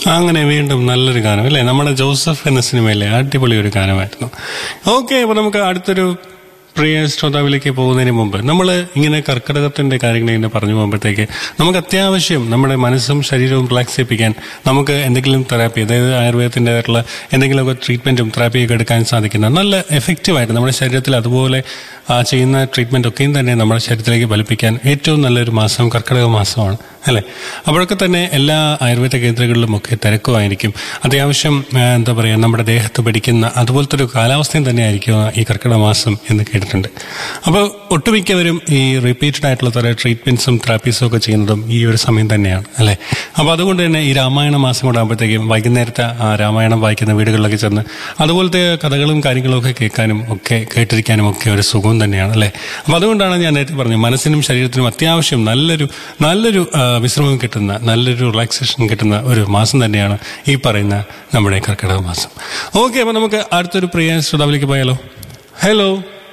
അങ്ങനെ വീണ്ടും നല്ലൊരു ഗാനം അല്ലേ നമ്മുടെ ജോസഫ് എന്ന സിനിമയിലെ അടിപൊളി ഒരു ഗാനമായിരുന്നു ഓക്കെ അപ്പൊ നമുക്ക് അടുത്തൊരു പ്രിയ ശ്രോതാവിലേക്ക് പോകുന്നതിന് മുമ്പ് നമ്മൾ ഇങ്ങനെ കർക്കിടകത്തിന്റെ കാര്യങ്ങൾ ഇങ്ങനെ പറഞ്ഞു പോകുമ്പോഴത്തേക്ക് നമുക്ക് അത്യാവശ്യം നമ്മുടെ മനസ്സും ശരീരവും റിലാക്സ് ചെയ്യിപ്പിക്കാൻ നമുക്ക് എന്തെങ്കിലും തെറാപ്പി അതായത് ആയുർവേദത്തിൻ്റെതായിട്ടുള്ള എന്തെങ്കിലുമൊക്കെ ട്രീറ്റ്മെന്റും തെറാപ്പിയൊക്കെ എടുക്കാൻ സാധിക്കുന്ന നല്ല എഫക്റ്റീവായിട്ട് നമ്മുടെ ശരീരത്തിൽ അതുപോലെ ആ ചെയ്യുന്ന ട്രീറ്റ്മെന്റ് ഒക്കെയും തന്നെ നമ്മുടെ ശരീരത്തിലേക്ക് ഫലിപ്പിക്കാൻ ഏറ്റവും നല്ലൊരു മാസം കർക്കിടക മാസമാണ് അല്ലെ അപ്പോഴൊക്കെ തന്നെ എല്ലാ ആയുർവേദ കേന്ദ്രങ്ങളിലും ഒക്കെ തിരക്കുമായിരിക്കും അത്യാവശ്യം ആ, എന്താ പറയുക നമ്മുടെ ദേഹത്ത് പിടിക്കുന്ന അതുപോലത്തെ ഒരു കാലാവസ്ഥയും തന്നെ ആയിരിക്കും ഈ കർക്കിടക മാസം എന്ന് കേട്ടിട്ടുണ്ട് അപ്പോൾ ഒട്ടുമിക്കവരും ഈ റിപ്പീറ്റഡ് ആയിട്ടുള്ള തര ട്രീറ്റ്മെന്റ്സും തെറാപ്പീസും ഒക്കെ ചെയ്യുന്നതും ഈ ഒരു സമയം തന്നെയാണ് അല്ലെ അപ്പോൾ അതുകൊണ്ട് തന്നെ ഈ രാമായണ മാസം കൂടെ ആകുമ്പോഴത്തേക്കും വൈകുന്നേരത്തെ ആ രാമായണം വായിക്കുന്ന വീടുകളിലൊക്കെ ചെന്ന് അതുപോലത്തെ കഥകളും കാര്യങ്ങളും ഒക്കെ കേൾക്കാനും ഒക്കെ കേട്ടിരിക്കാനും ഒക്കെ ഒരു സുഖം തന്നെയാണ് അല്ലെ അപ്പോൾ അതുകൊണ്ടാണ് ഞാൻ നേരത്തെ പറഞ്ഞു മനസ്സിനും ശരീരത്തിനും അത്യാവശ്യം നല്ലൊരു നല്ലൊരു ആ, വിശ്രമം കിട്ടുന്ന നല്ലൊരു റിലാക്സേഷൻ കിട്ടുന്ന ഒരു മാസം തന്നെയാണ് ഈ പറയുന്ന നമ്മുടെ കർക്കിടക മാസം ഓക്കെ അപ്പൊ നമുക്ക് അടുത്തൊരു പ്രിയ ശ്രോതാവിലേക്ക് പോയാലോ ഹലോ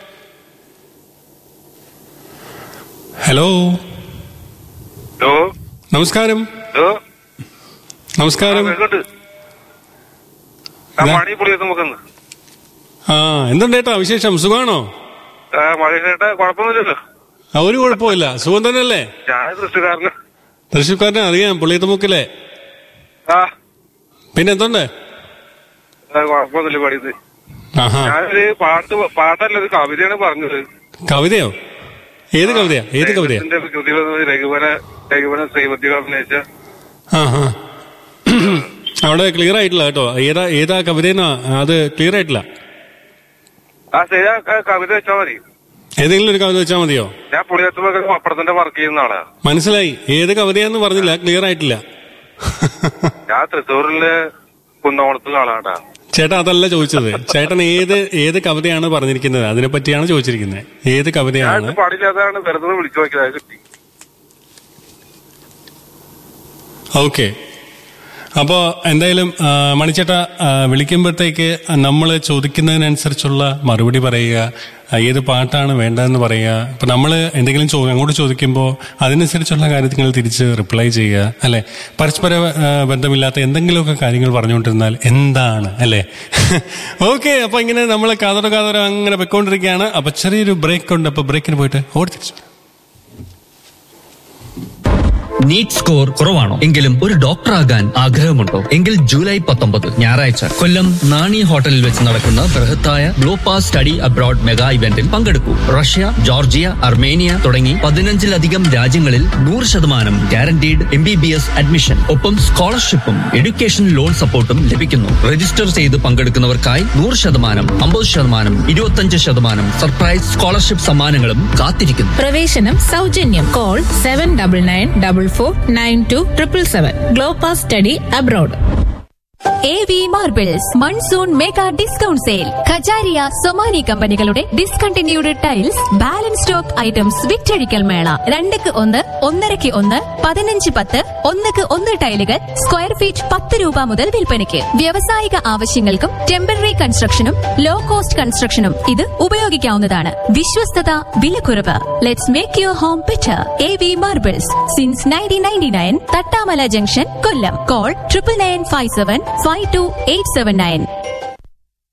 ഹലോ ഹലോ നമസ്കാരം ഹലോ നമസ്കാരം കേൾക്കണ്ട് ആ ഇതാ. മണി പൊളിയത് നമുക്കൊന്ന് ആ എന്തുണ്ട് ഏട്ടാ വിശേഷം സുഖമാണോ ആ മഴ ചേട്ടാ കുഴപ്പമൊന്നുമില്ലല്ലോ ആ, ഒരു കുഴപ്പമില്ല സുഖം തന്നെയല്ലേ ഞാൻ തൃശ്ശൂർക്കാരന് തൃശ്ശൂർക്കാരനെ അറിയാം പുള്ളിയത്തുമുക്കിലെ ആ പിന്നെ എന്തുണ്ട് ആ, കുഴപ്പമൊന്നുമില്ല പഠിയത് ആഹാ ഞാനൊരു പാട്ട് പാട്ടല്ല ഒരു കവിതയാണ് പറഞ്ഞത് കവിതയോ ഏത് കവിതയാ ഏത് കവിതയാ ദൈവത്തിന്റെ കൃതിയിൽ രഘുവന രഘുവന ശ്രീമതികൾ അഭിനയിച്ച ആ ആ അവിടെ ക്ലിയർ ആയിട്ടില്ല കേട്ടോ ഏതാ ഏതാ കവിതയെന്നാ അത് ക്ലിയർ ആയിട്ടില്ല ആ ശരി ആ ക- കവിത വെച്ചാൽ മതി ഏതെങ്കിലും ഒരു കവിത വെച്ചാൽ മതിയോ ഞാൻ പുളിയത്തുമ്പോൾ പപ്പടത്തിന്റെ വർക്ക് ചെയ്യുന്ന ആളാ മനസ്സിലായി ഏത് കവിതയാന്ന് പറഞ്ഞില്ല ക്ലിയർ ആയിട്ടില്ല ഞാൻ തൃശ്ശൂരിലെ കുന്നോളത്തുള്ള ആളാട്ടാ ചേട്ടാ അതല്ല ചോദിച്ചത് ചേട്ടൻ ഏത് ഏത് കവിതയാണ് പറഞ്ഞിരിക്കുന്നത് അതിനെ പറ്റിയാണ് ചോദിച്ചിരിക്കുന്നത് ഏത് ഞാൻ കവിതയാണ് ഇത് പാടില്ലാത്തതാണ് വെറുതെ ഒന്ന് വിളിച്ചു നോക്കിയത് അത് കിട്ടി ഓക്കെ അപ്പോ എന്തായാലും ആ, മണിച്ചേട്ട ആ, വിളിക്കുമ്പോഴത്തേക്ക് നമ്മൾ ചോദിക്കുന്നതിനനുസരിച്ചുള്ള മറുപടി പറയുക ആ, ഏത് പാട്ടാണ് വേണ്ടതെന്ന് പറയുക ഇപ്പൊ നമ്മൾ എന്തെങ്കിലും ചോ അങ്ങോട്ട് ചോദിക്കുമ്പോൾ അതിനനുസരിച്ചുള്ള കാര്യങ്ങൾ തിരിച്ച് റിപ്ലൈ ചെയ്യുക അല്ലെ പരസ്പര ആ, ബന്ധമില്ലാത്ത എന്തെങ്കിലുമൊക്കെ കാര്യങ്ങൾ പറഞ്ഞുകൊണ്ടിരുന്നാൽ എന്താണ് അല്ലെ ഓക്കെ അപ്പൊ ഇങ്ങനെ നമ്മൾ കാതറ കാതറ അങ്ങനെ പൊയ്ക്കൊണ്ടിരിക്കുകയാണ് അപ്പൊ ചെറിയൊരു ബ്രേക്ക് ഉണ്ട് അപ്പൊ ബ്രേക്കിന് പോയിട്ട് ഓടി തിരിച്ചു വരാം. നീറ്റ് സ്കോർ കുറവാണോ എങ്കിലും ഒരു ഡോക്ടർ ആകാൻ ആഗ്രഹമുണ്ടോ എങ്കിൽ ജൂലൈ പത്തൊമ്പത് ഞായറാഴ്ച കൊല്ലം നാണി ഹോട്ടലിൽ വെച്ച് നടക്കുന്ന ബൃഹത്തായ ഗ്ലോപാസ് സ്റ്റഡി അബ്രോഡ് മെഗാ ഇവന്റിൽ പങ്കെടുക്കൂ റഷ്യ ജോർജിയ അർമേനിയ തുടങ്ങി പതിനഞ്ചിലധികം രാജ്യങ്ങളിൽ നൂറ് ശതമാനം guaranteed M B B S admission ഒപ്പം സ്കോളർഷിപ്പും എഡ്യൂക്കേഷൻ ലോൺ സപ്പോർട്ടും ലഭിക്കുന്നു രജിസ്റ്റർ ചെയ്ത് പങ്കെടുക്കുന്നവർക്കായി നൂറ് ശതമാനം അമ്പത് ശതമാനം ഇരുപത്തഞ്ച് ശതമാനം സർപ്രൈസ് സ്കോളർഷിപ്പ് സമ്മാനങ്ങളും കാത്തിരിക്കുന്നു പ്രവേശനം സൗജന്യം call seven double nine double four nine two triple seven Glopas study abroad A V marbles monsoon mega discount sale Kajaria Somany കമ്പനികളുടെ discontinued tiles balance stock items വിറ്റഴിക്കൽ മേള രണ്ടക്ക് ഒന്ന് ഒന്നരക്ക് ഒന്ന് പതിനഞ്ച് പത്ത് ഒന്നക്ക് ഒന്ന് ടൈലുകൾ സ്ക്വയർ ഫീറ്റ് പത്ത് രൂപ മുതൽ വിൽപ്പനയ്ക്ക് വ്യാവസായിക ആവശ്യങ്ങൾക്കും ടെമ്പററി കൺസ്ട്രക്ഷനും ലോ കോസ്റ്റ് കൺസ്ട്രക്ഷനും ഇത് ഉപയോഗിക്കാവുന്നതാണ് വിശ്വസ്തത വിലക്കുറവ് let's make your home better A V marbles since nineteen ninety nine Thattamala junction Kollam call triple nine five seven five two eight seven nine